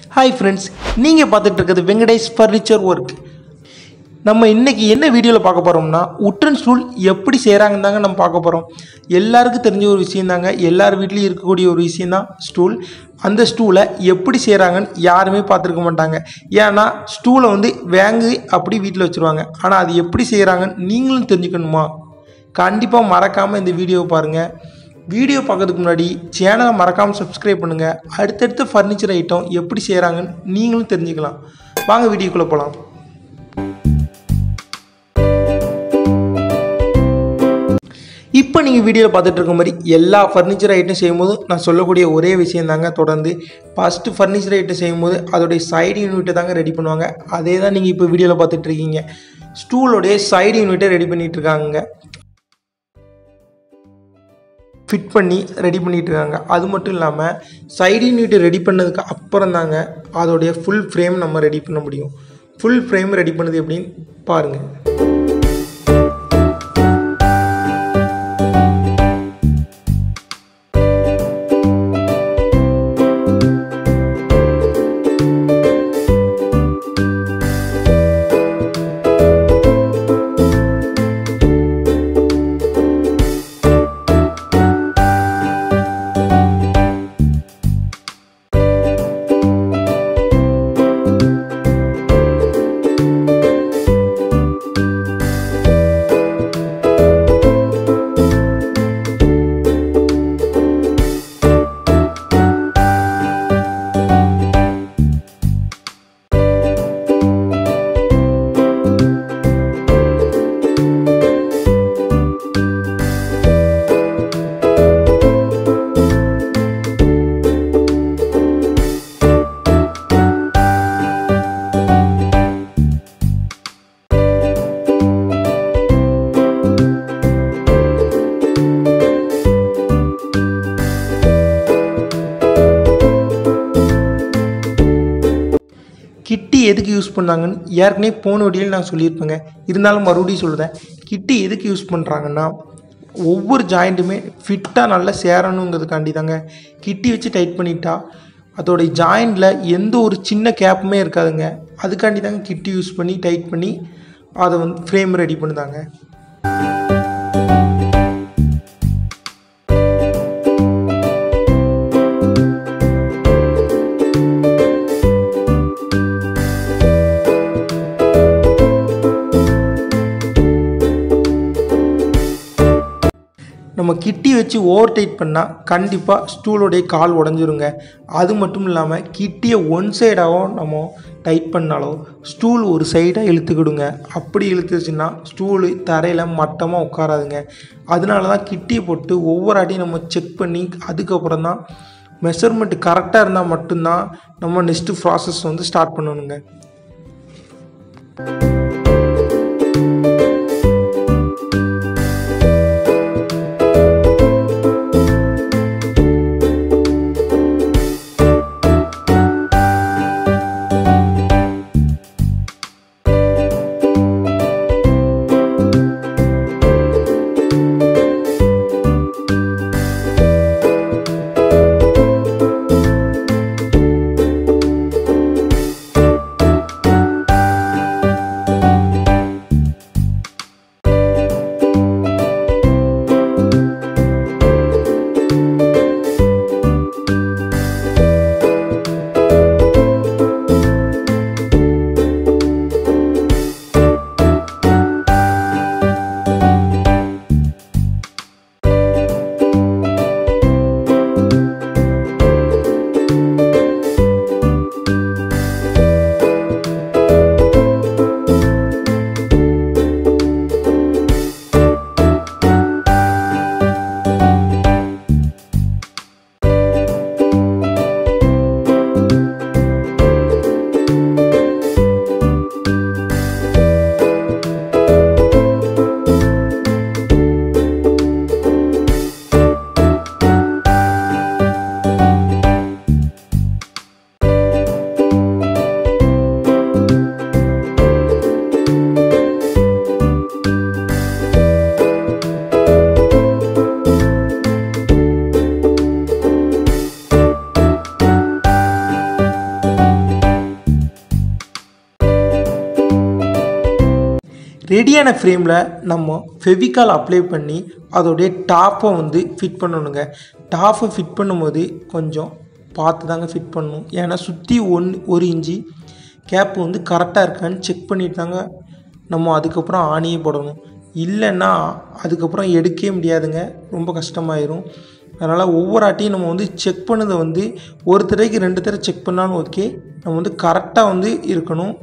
hi friends நீங்கள் பார்த்துட்டு இருக்கிறது வெங்கடேஷ் ஃபர்னிச்சர் ஒர்க் நம்ம இன்னைக்கு என்ன வீடியோவில் பார்க்க போகிறோம்னா உட்டன் ஸ்டூல் எப்படி செய்கிறாங்கன்னு தாங்க நம்ம பார்க்க போகிறோம் எல்லாருக்கும் தெரிஞ்ச ஒரு விஷயம் தாங்க எல்லார் வீட்லேயும் இருக்கக்கூடிய ஒரு விஷயம் தான் ஸ்டூல் அந்த ஸ்டூலை எப்படி செய்கிறாங்கன்னு யாருமே பார்த்துருக்க மாட்டாங்க ஏன்னா ஸ்டூலை வந்து வாங்கி அப்படி வீட்டில் வச்சுருவாங்க ஆனால் அது எப்படி செய்கிறாங்கன்னு நீங்களும் தெரிஞ்சுக்கணுமா கண்டிப்பாக மறக்காமல் இந்த வீடியோவை பாருங்கள் வீடியோ பார்க்கறதுக்கு முன்னாடி சேனலை மறக்காமல் சப்ஸ்கிரைப் பண்ணுங்கள் அடுத்தடுத்த ஃபர்னிச்சர் ஐட்டம் எப்படி செய்கிறாங்கன்னு நீங்களும் தெரிஞ்சுக்கலாம் வாங்க வீடியோக்குள்ளே போகலாம் இப்போ நீங்கள் வீடியோவில் பார்த்துட்டு இருக்க மாதிரி எல்லா ஃபர்னிச்சர் ஐட்டம் செய்யும்போது நான் சொல்லக்கூடிய ஒரே விஷயம் தாங்க தொடர்ந்து ஃபஸ்ட்டு ஃபர்னிச்சர் ஐட்டம் செய்யும்போது அதோடைய சைடு யூனிட்டை தாங்க ரெடி பண்ணுவாங்க அதே தான் நீங்கள் இப்போ வீடியோவில் பார்த்துட்டு இருக்கீங்க ஸ்டூலோடைய சைடு யூனிட்டை ரெடி பண்ணிட்டு இருக்காங்க ஃபிட் பண்ணி ரெடி பண்ணிட்டு இருக்காங்க அது மட்டும் இல்லாமல் சைடு யூனிட் ரெடி பண்ணதுக்கு அப்புறம் தாங்க அதோடைய ஃபுல் ஃப்ரேம் நம்ம ரெடி பண்ண முடியும் ஃபுல் ஃப்ரேம் ரெடி பண்ணது எப்படின்னு பாருங்கள் கிட்டி எதுக்கு யூஸ் பண்ணாங்கன்னு ஏற்கனவே போன வீடியோவில் நான் சொல்லியிருப்பேங்க இருந்தாலும் மறுபடியும் சொல்லுறேன் கிட்டி எதுக்கு யூஸ் பண்ணுறாங்கன்னா ஒவ்வொரு ஜாயிண்ட்டுமே ஃபிட்டாக நல்லா சேரணுங்கிறதுக்காண்டி தாங்க கிட்டி வச்சு டைட் பண்ணிட்டா அதோடைய ஜாயிண்டில் எந்த ஒரு சின்ன கேப்புமே இருக்காதுங்க அதுக்காண்டி தாங்க கிட்டி யூஸ் பண்ணி டைட் பண்ணி அதை வந்து ஃப்ரேம் ரெடி பண்ணுதாங்க நம்ம கிட்டி வச்சு ஓவர் டைட் பண்ணால் கண்டிப்பாக ஸ்டூலோடைய கால் உடஞ்சிருங்க அது மட்டும் இல்லாமல் கிட்டியை ஒன் சைடாகவும் நம்ம டைட் பண்ணாலோ ஸ்டூல் ஒரு சைடாக இழுத்துக்கிடுங்க அப்படி இழுத்துச்சுன்னா ஸ்டூலு தரையில் மட்டமாக உட்காராதுங்க அதனால தான் கிட்டியை போட்டு ஒவ்வொரு அடியும் நம்ம செக் பண்ணி அதுக்கப்புறம் தான் மெஷர்மெண்ட் கரெக்டாக இருந்தால் மட்டும்தான் நம்ம நெக்ஸ்ட்டு ப்ராசஸ் வந்து ஸ்டார்ட் பண்ணணுங்க ரெடியான ஃப்ரேமில் நம்ம ஃபெவிகால் அப்ளை பண்ணி அதோடைய டாப்பை வந்து ஃபிட் பண்ணணுங்க டாப்பை ஃபிட் பண்ணும்போது கொஞ்சம் பார்த்து தாங்க ஃபிட் பண்ணணும் ஏன்னா சுற்றி ஒன் ஒரு இன்ச்சு கேப் வந்து கரெக்டாக இருக்கான்னு செக் பண்ணிட்டு தாங்க நம்ம அதுக்கப்புறம் ஆணியே போடணும் இல்லைன்னா அதுக்கப்புறம் எடுக்கவே முடியாதுங்க ரொம்ப கஷ்டமாயிரும் அதனால் ஒவ்வொரு ஆட்டையும் நம்ம வந்து செக் பண்ணதை வந்து ஒரு தடவைக்கு ரெண்டு தடவை செக் பண்ணாலும் ஓகே நம்ம வந்து கரெக்டாக வந்து இருக்கணும்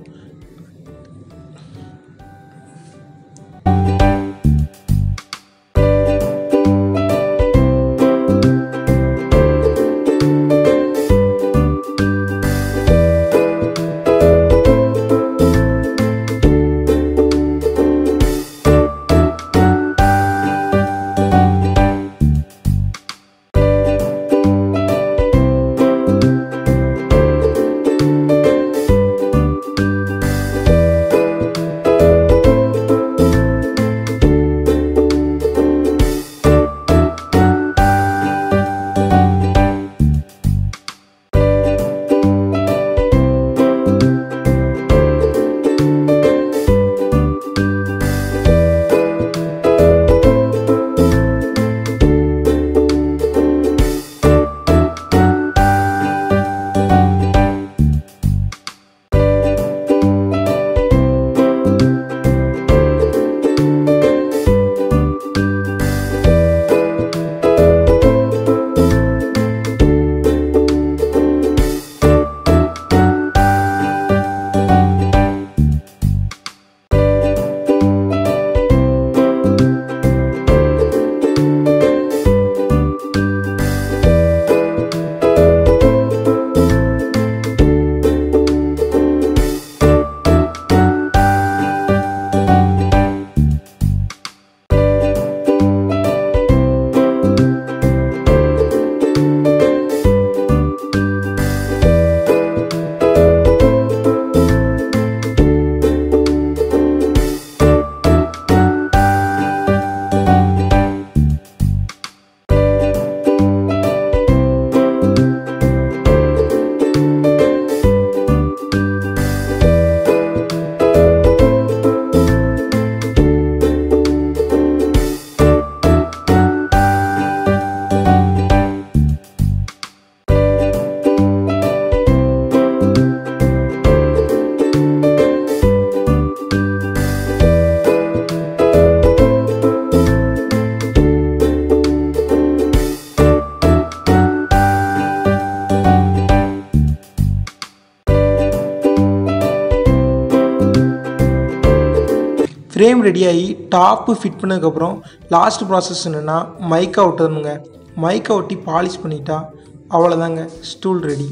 ஃப்ரேம் ரெடியாகி டாப்பு ஃபிட் பண்ணதுக்கப்புறம் லாஸ்ட் ப்ராசஸ் என்னென்னா மைக்கா ஒட்டணுங்க மைக்கா ஒட்டி பாலிஷ் பண்ணிட்டா அவ்வளோதாங்க ஸ்டூல் ரெடி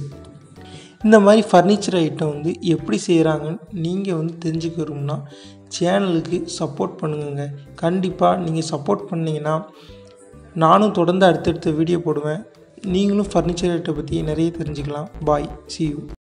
இந்த மாதிரி ஃபர்னிச்சர் ஐட்டம் வந்து எப்படி செய்கிறாங்கன்னு நீங்கள் வந்து தெரிஞ்சுக்கணும்னா சேனலுக்கு சப்போர்ட் பண்ணுங்க கண்டிப்பாக நீங்கள் சப்போர்ட் பண்ணீங்கன்னா நானும் தொடர்ந்து அடுத்தடுத்த வீடியோ போடுவேன் நீங்களும் ஃபர்னிச்சர் ஐட்டை பற்றி நிறைய தெரிஞ்சுக்கலாம் பாய் see you